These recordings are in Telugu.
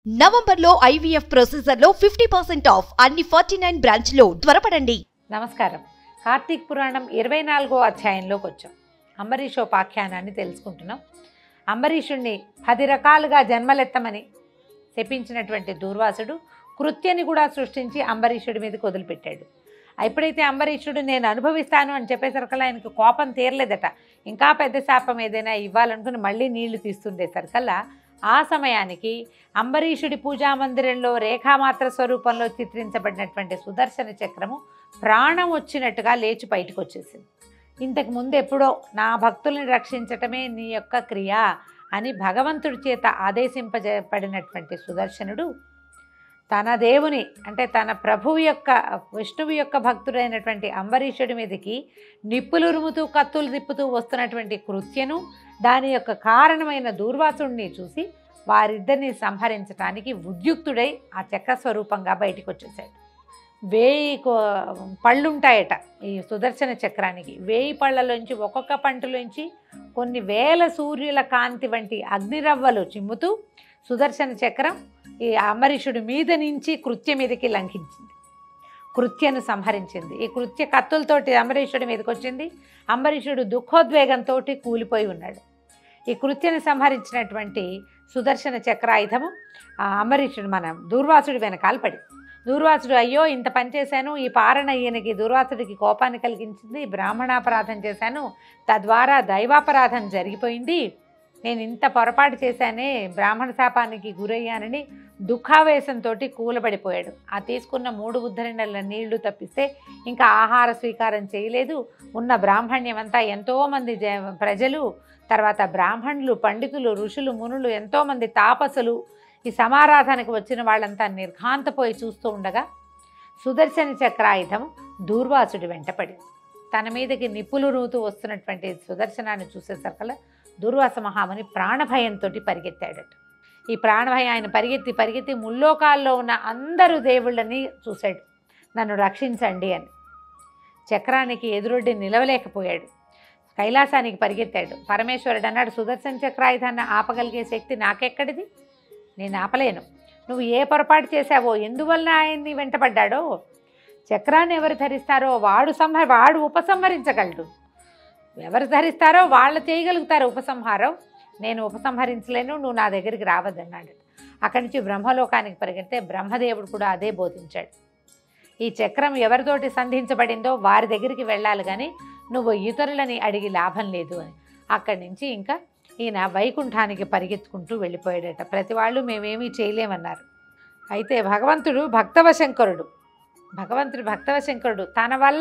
నవంబర్లో ఐవీఎఫ్ ప్రొసీజర్లో ఫిఫ్టీ పర్సెంట్ ఆఫ్ అన్ని ఫార్టీ నైన్ బ్రాంచ్లో త్వరపడండి నమస్కారం కార్తీక్ పురాణం ఇరవై నాలుగో అధ్యాయంలోకి వచ్చాం అంబరీషోపాఖ్యానాన్ని తెలుసుకుంటున్నాం అంబరీషుణ్ణి పది రకాలుగా జన్మలెత్తమని శపించినటువంటి దూర్వాసుడు కృత్యని కూడా సృష్టించి అంబరీషుడి మీదకి వదిలిపెట్టాడు ఎప్పుడైతే అంబరీషుడు నేను అనుభవిస్తాను అని చెప్పేసరికల్లా ఆయనకు కోపం తీరలేదట ఇంకా పెద్ద శాపం ఏదైనా ఇవ్వాలనుకుని మళ్ళీ నీళ్లు తీస్తుండేసరికల్లా ఆ సమయానికి అంబరీషుడి పూజా మందిరంలో రేఖామాత్ర స్వరూపంలో చిత్రించబడినటువంటి సుదర్శన చక్రము ప్రాణం వచ్చినట్టుగా లేచి బయటకు వచ్చేసింది ఇంతకు ముందు ఎప్పుడో నా భక్తుల్ని రక్షించటమే నీ యొక్క క్రియ అని భగవంతుడి చేత ఆదేశింపజేయబడినటువంటి సుదర్శనుడు తన దేవుని అంటే తన ప్రభువు యొక్క విష్ణువు యొక్క భక్తుడైనటువంటి అంబరీషుడి మీదకి నిప్పులురుముతూ కత్తులు తిప్పుతూ వస్తున్నటువంటి కృత్యను దాని యొక్క కారణమైన దూర్వాసుడిని చూసి వారిద్దరిని సంహరించడానికి ఉద్యుక్తుడై ఆ చక్ర స్వరూపంగా బయటికి వచ్చేసాడు వేయి కో- పళ్ళుంటాయట ఈ సుదర్శన చక్రానికి వేయి పళ్ళలోంచి ఒక్కొక్క పంటలోంచి కొన్ని వేల సూర్యుల కాంతి వంటి అగ్నిరవ్వలు చిమ్ముతూ సుదర్శన చక్రం ఈ అంబరీషుడి మీద నుంచి కృత్య మీదకి లంఘించింది కృత్యను సంహరించింది ఈ కృత్య కత్తులతోటి అంబరీషుడి మీదకి వచ్చింది అంబరీషుడు దుఃఖోద్వేగంతో కూలిపోయి ఉన్నాడు ఈ కృత్యను సంహరించినటువంటి సుదర్శన చక్రాయుధము ఆ అంబరీషుడు మన దూర్వాసుడి వెనకాల పడి దూర్వాసుడు అయ్యో ఇంత పని చేశాను ఈ పారణ ఈయనకి దూర్వాసుడికి కోపాన్ని కలిగించింది బ్రాహ్మణాపరాధం చేశాను తద్వారా దైవాపరాధం జరిగిపోయింది నేను ఇంత పొరపాటు చేశానే బ్రాహ్మణ శాపానికి గురయ్యానని దుఃఖావేశంతో కూలబడిపోయాడు ఆ తీసుకున్న మూడు ఉద్ధరణల నీళ్లు తప్పిస్తే ఇంకా ఆహార స్వీకారం చేయలేదు ఉన్న బ్రాహ్మణ్యం అంతా ఎంతోమంది జ ప్రజలు తర్వాత బ్రాహ్మణులు పండితులు ఋషులు మునులు ఎంతోమంది తాపసులు ఈ సమారాధనకు వచ్చిన వాళ్ళంతా నిర్ఘాంతపోయి చూస్తూ ఉండగా సుదర్శన చక్రాయుధం దూర్వాసుడి వెంటపడింది తన మీదకి నిప్పులు రూతూ వస్తున్నటువంటి సుదర్శనాన్ని చూసేసరికల్లా దుర్వాస మహాముని ప్రాణభయంతో పరిగెత్తాడట ఈ ప్రాణభయం ఆయన పరిగెత్తి పరిగెత్తి ముల్లోకాల్లో ఉన్న అందరు దేవుళ్ళని చూశాడు నన్ను రక్షించండి అని చక్రానికి ఎదురొడ్డి నిలవలేకపోయాడు కైలాసానికి పరిగెత్తాడు పరమేశ్వరుడు అన్నాడు సుదర్శన చక్రాయుధాన్ని ఆపగలిగే శక్తి నాకెక్కడిది నేను ఆపలేను నువ్వు ఏ పొరపాటు చేశావో ఎందువల్ల ఆయన్ని వెంటపడ్డాడో చక్రాన్ని ఎవరు ధరిస్తారో వాడు సంహ వాడు ఉపసంహరించగలడు ఎవరు ధరిస్తారో వాళ్ళు చేయగలుగుతారు ఉపసంహారం నేను ఉపసంహరించలేను నువ్వు నా దగ్గరికి రావద్దన్నాడు అక్కడి నుంచి బ్రహ్మలోకానికి పరిగెడితే బ్రహ్మదేవుడు కూడా అదే బోధించాడు ఈ చక్రం ఎవరితోటి సంధించబడిందో వారి దగ్గరికి వెళ్ళాలి కానీ నువ్వు ఇతరులని అడిగి లాభం లేదు అని అక్కడి నుంచి ఇంకా ఈయన వైకుంఠానికి పరిగెత్తుకుంటూ వెళ్ళిపోయాడట ప్రతి వాళ్ళు మేమేమీ చేయలేమన్నారు అయితే భగవంతుడు భక్తవశంకరుడు భగవంతుడు భక్తవశంకరుడు తన వల్ల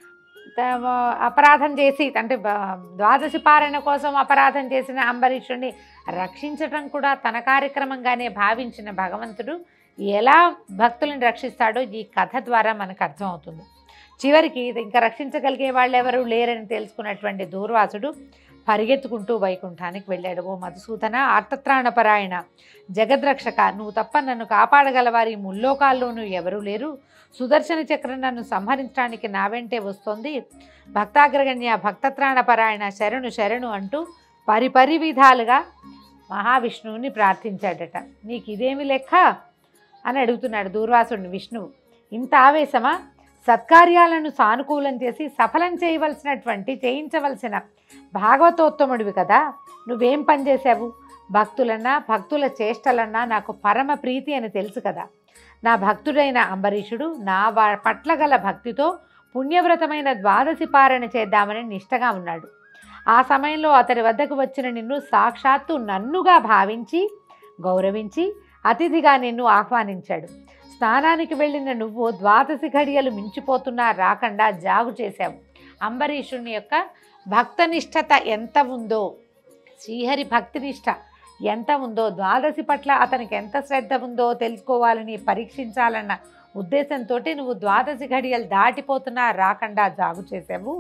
త- అపరాధం చేసి అంటే బ- ద్వాదశి పారణ కోసం అపరాధం చేసిన అంబరీషుడిని రక్షించటం కూడా తన కార్యక్రమంగానే భావించిన భగవంతుడు ఎలా భక్తులను రక్షిస్తాడో ఈ కథ ద్వారా మనకు అర్థమవుతుంది చివరికి ఇంకా రక్షించగలిగే వాళ్ళు ఎవరు లేరని తెలుసుకున్నటువంటి దూర్వాసుడు పరిగెత్తుకుంటూ వైకుంఠానికి వెళ్ళాడు ఓ మధుసూదన ఆర్తత్రాణపరాయణ జగద్రక్షక నువ్వు తప్ప నన్ను కాపాడగలవారి ఈ ముల్లోకాల్లోనూ ఎవరూ లేరు సుదర్శన చక్రం నన్ను సంహరించడానికి నా వెంటే వస్తోంది భక్తాగ్రగణ్య భక్తత్రాణపరాయణ శరణు శరణు అంటూ పరిపరి విధాలుగా మహావిష్ణువుని ప్రార్థించాడట నీకు ఇదేమి లెక్క అని అడుగుతున్నాడు దూర్వాసుడిని విష్ణువు ఇంత ఆవేశమా సత్కార్యాలను సానుకూలం చేసి సఫలం చేయవలసినటువంటి చేయించవలసిన భాగవతోత్తముడివి కదా నువ్వేం పని చేశావు భక్తులన్నా భక్తుల చేష్టలన్నా నాకు పరమ ప్రీతి అని తెలుసు కదా నా భక్తుడైన అంబరీషుడు నా వా- పట్ల గల భక్తితో పుణ్యవ్రతమైన ద్వాదశి పారణ చేద్దామని నిష్టగా ఉన్నాడు ఆ సమయంలో అతడి వద్దకు వచ్చిన నిన్ను సాక్షాత్తు నన్నుగా భావించి గౌరవించి అతిథిగా నిన్ను ఆహ్వానించాడు స్నానానికి వెళ్ళిన నువ్వు ద్వాదశి ఘడియలు మించిపోతున్నా రాకుండా జాగు చేశావు అంబరీషుని యొక్క భక్తనిష్టత ఎంత ఉందో శ్రీహరి భక్తినిష్ట ఎంత ఉందో ద్వాదశి పట్ల అతనికి ఎంత శ్రద్ధ ఉందో తెలుసుకోవాలని పరీక్షించాలన్న ఉద్దేశంతో నువ్వు ద్వాదశి ఘడియలు దాటిపోతున్నా రాకుండా జాగు చేసావు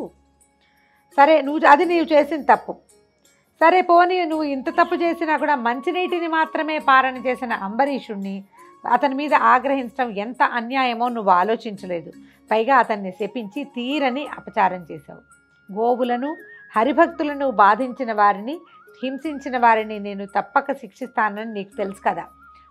సరే నువ్వు అది నీవు చేసిన తప్పు సరే పోనీ నువ్వు ఇంత తప్పు చేసినా కూడా మంచినీటిని మాత్రమే పారణ చేసిన అంబరీషుణ్ణి అతని మీద ఆగ్రహించడం ఎంత అన్యాయమో నువ్వు ఆలోచించలేదు పైగా అతన్ని శపించి తీరని అపచారం చేశావు గోవులను హరిభక్తులను బాధించిన వారిని హింసించిన వారిని నేను తప్పక శిక్షిస్తానని నీకు తెలుసు కదా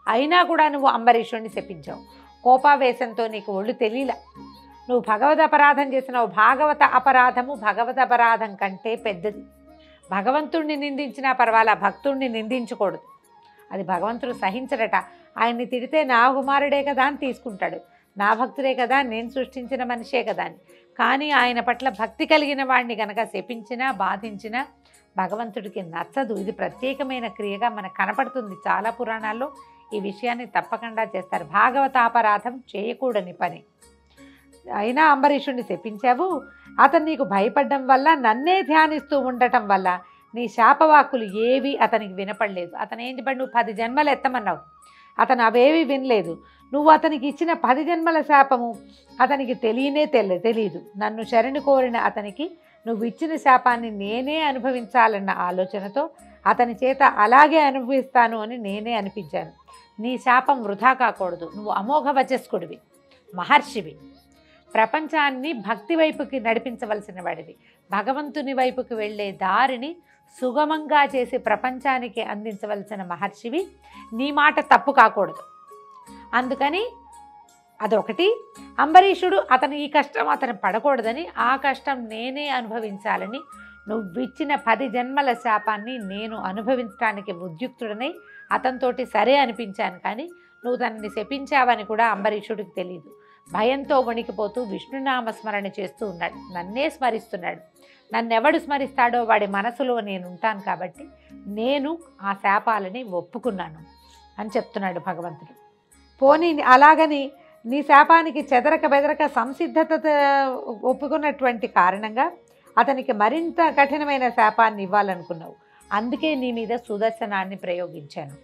అయినా కూడా నువ్వు అంబరీషుణ్ణి శపించావు కోపావేశంతో నీకు ఒళ్ళు తెలియలా నువ్వు భగవద్ అపరాధం చేసినావు భాగవత అపరాధము భగవద్ అపరాధం కంటే పెద్దది భగవంతుణ్ణి నిందించినా పర్వాలా భక్తుణ్ణి నిందించకూడదు అది భగవంతుడు సహించడట ఆయన్ని తిడితే నా కుమారుడే కదా అని తీసుకుంటాడు నా భక్తుడే కదా నేను సృష్టించిన మనిషే కదా అని కానీ ఆయన పట్ల భక్తి కలిగిన వాడిని గనక శపించినా బాధించినా భగవంతుడికి నచ్చదు ఇది ప్రత్యేకమైన క్రియగా మనకు కనపడుతుంది చాలా పురాణాల్లో ఈ విషయాన్ని తప్పకుండా చేస్తారు భాగవతాపరాధం చేయకూడని పని అయినా అంబరీషుణ్ణి శపించావు అతను నీకు భయపడడం వల్ల నన్నే ధ్యానిస్తూ ఉండటం వల్ల నీ శాపవాక్కులు ఏవి అతనికి వినపడలేదు అతను ఏం చెప్పాడు నువ్వు పది జన్మలు ఎత్తమన్నావు అతను అవేవి వినలేదు నువ్వు అతనికి ఇచ్చిన పది జన్మల శాపము అతనికి తెలియనే తెలి తెలియదు నన్ను శరణి కోరిన అతనికి నువ్వు ఇచ్చిన శాపాన్ని నేనే అనుభవించాలన్న ఆలోచనతో అతని చేత అలాగే అనుభవిస్తాను అని నేనే అనిపించాను నీ శాపం వృధా కాకూడదు నువ్వు అమోఘ వచస్కుడివి మహర్షివి ప్రపంచాన్ని భక్తి వైపుకి నడిపించవలసిన వాడివి భగవంతుని వైపుకి వెళ్ళే దారిని సుగమంగా చేసి ప్రపంచానికి అందించవలసిన మహర్షివి నీ మాట తప్పు కాకూడదు అందుకని అదొకటి అంబరీషుడు అతను ఈ కష్టం అతను పడకూడదని ఆ కష్టం నేనే అనుభవించాలని నువ్వు ఇచ్చిన పది జన్మల శాపాన్ని నేను అనుభవించడానికి ఉద్యుక్తుడనై అతనితోటి సరే అనిపించాను కానీ నువ్వు తనని శపించావని కూడా అంబరీషుడికి తెలియదు భయంతో వణికిపోతూ విష్ణునామ స్మరణ చేస్తూ ఉన్నాడు నన్నే స్మరిస్తున్నాడు నన్నెవడు స్మరిస్తాడో వాడి మనసులో నేను ఉంటాను కాబట్టి నేను ఆ శాపాలని ఒప్పుకున్నాను అని చెప్తున్నాడు భగవంతుడు పోనీ అలాగని నీ శాపానికి చెదరక బెదరక సంసిద్ధత ఒప్పుకున్నటువంటి కారణంగా అతనికి మరింత కఠినమైన శాపాన్ని ఇవ్వాలనుకున్నావు అందుకే నీ మీద సుదర్శనాన్ని ప్రయోగించాను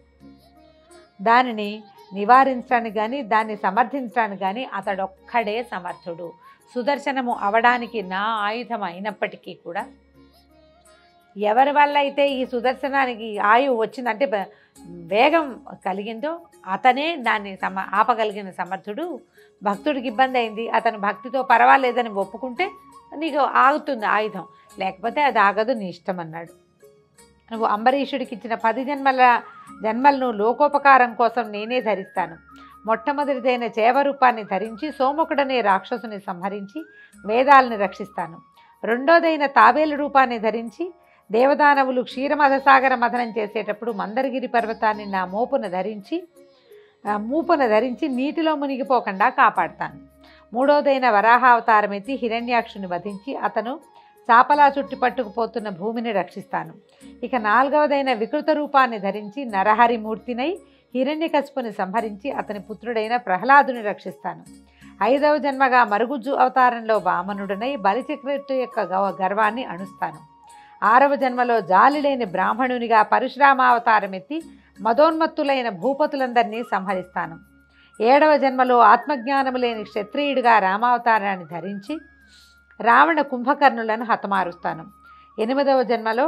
దానిని నివారించడానికి కానీ దాన్ని సమర్థించడానికి కానీ అతడొక్కడే సమర్థుడు సుదర్శనము అవడానికి నా ఆయుధం అయినప్పటికీ కూడా ఎవరి వల్ల అయితే ఈ సుదర్శనానికి ఆయువు వచ్చిందంటే బ- వేగం కలిగిందో అతనే దాన్ని సమ ఆపగలిగిన సమర్థుడు భక్తుడికి ఇబ్బంది అయింది అతను భక్తితో పర్వాలేదని ఒప్పుకుంటే నీకు ఆగుతుంది ఆయుధం లేకపోతే అది ఆగదు నీ ఇష్టం అన్నాడు నువ్వు అంబరీషుడికి ఇచ్చిన పది జన్మల జన్మలను లోకోపకారం కోసం నేనే ధరిస్తాను మొట్టమొదటిదైన చేవరూపాన్ని ధరించి సోముకుడనే రాక్షసుని సంహరించి వేదాలని రక్షిస్తాను రెండోదైన తాబేలు రూపాన్ని ధరించి దేవదానవులు క్షీరమధసాగర మథనం చేసేటప్పుడు మందరగిరి పర్వతాన్ని నా మోపున ధరించి ఆ, మూపున ధరించి నీటిలో మునిగిపోకుండా కాపాడతాను మూడోదైన వరాహావతారం ఎత్తి హిరణ్యాక్షుని వధించి అతను చాపలా చుట్టి పట్టుకుపోతున్న భూమిని రక్షిస్తాను ఇక నాలుగవదైన వికృత రూపాన్ని ధరించి నరహరిమూర్తినై హిరణ్యకశిపుని సంహరించి అతని పుత్రుడైన ప్రహ్లాదుని రక్షిస్తాను ఐదవ జన్మగా మరుగుజ్జు అవతారంలో వామనుడనై బలిచక్రవర్తి యొక్క గవ గర్వాన్ని అణుస్తాను ఆరవ జన్మలో జాలి లేని బ్రాహ్మణునిగా పరశురామావతారం ఎత్తి మదోన్మత్తులైన భూపతులందరినీ సంహరిస్తాను ఏడవ జన్మలో ఆత్మజ్ఞానము లేని క్షత్రియుడిగా రామావతారాన్ని ధరించి రావణ కుంభకర్ణులను హతమారుస్తాను ఎనిమిదవ జన్మలో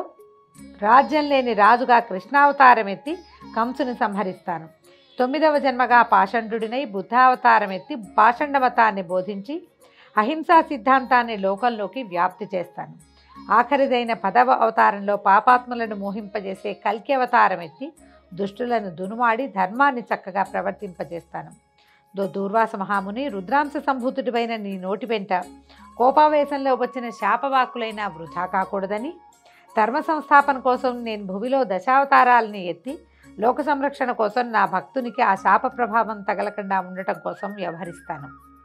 రాజ్యం లేని రాజుగా కృష్ణావతారం ఎత్తి కంసుని సంహరిస్తాను తొమ్మిదవ జన్మగా పాషండుడినై బుద్ధావతారం ఎత్తి పాషండమతాన్ని బోధించి అహింసా సిద్ధాంతాన్ని లోకంలోకి వ్యాప్తి చేస్తాను ఆఖరిదైన పదవ అవతారంలో పాపాత్ములను మోహింపజేసే కల్కి అవతారం ఎత్తి దుష్టులను దునుమాడి ధర్మాన్ని చక్కగా ప్రవర్తింపజేస్తాను దో దూర్వాస మహాముని రుద్రాంశ సంభూతుడిపైన నీ నోటి వెంట కోపావేశంలో వచ్చిన శాపవాకులైన వృధా కాకూడదని ధర్మ సంస్థాపన కోసం నేను భూమిలో దశావతారాలని ఎత్తి లోక సంరక్షణ కోసం నా భక్తునికి ఆ శాప ప్రభావం తగలకుండా ఉండటం కోసం వ్యవహరిస్తాను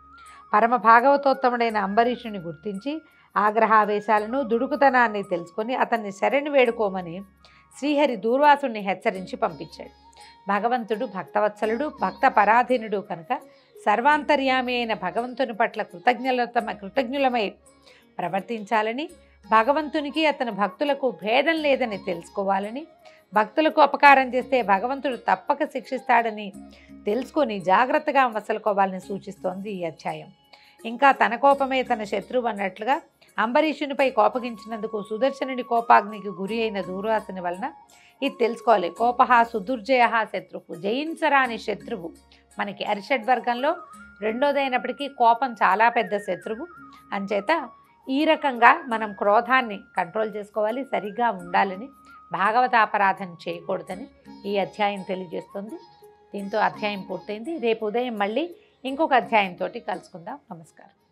పరమ భాగవతోత్తముడైన అంబరీషుని గుర్తించి ఆగ్రహావేశాలను దుడుకుతనాన్ని తెలుసుకొని అతన్ని శరణి వేడుకోమని శ్రీహరి దూర్వాసుని హెచ్చరించి పంపించాడు భగవంతుడు భక్తవత్సలుడు భక్త పరాధీనుడు కనుక సర్వాంతర్యామి అయిన భగవంతుని పట్ల కృతజ్ఞలతమ కృతజ్ఞులమై ప్రవర్తించాలని భగవంతునికి అతని భక్తులకు భేదం లేదని తెలుసుకోవాలని భక్తులకు అపకారం చేస్తే భగవంతుడు తప్పక శిక్షిస్తాడని తెలుసుకొని జాగ్రత్తగా మసలుకోవాలని సూచిస్తోంది ఈ అధ్యాయం ఇంకా తన కోపమే తన శత్రువు అన్నట్లుగా అంబరీషునిపై కోపగించినందుకు సుదర్శనుడి కోపాగ్నికి గురి అయిన దూర్వాసుని వలన ఇది తెలుసుకోవాలి కోపహ సుదుర్జయ శత్రువు జయించరాని శత్రువు మనకి అరిషడ్ వర్గంలో రెండోదైనప్పటికీ కోపం చాలా పెద్ద శత్రువు అంచేత ఈ రకంగా మనం క్రోధాన్ని కంట్రోల్ చేసుకోవాలి సరిగ్గా ఉండాలని భాగవతాపరాధన చేయకూడదని ఈ అధ్యాయం తెలియజేస్తుంది దీంతో అధ్యాయం పూర్తయింది రేపు ఉదయం మళ్ళీ ఇంకొక అధ్యాయంతో కలుసుకుందాం నమస్కారం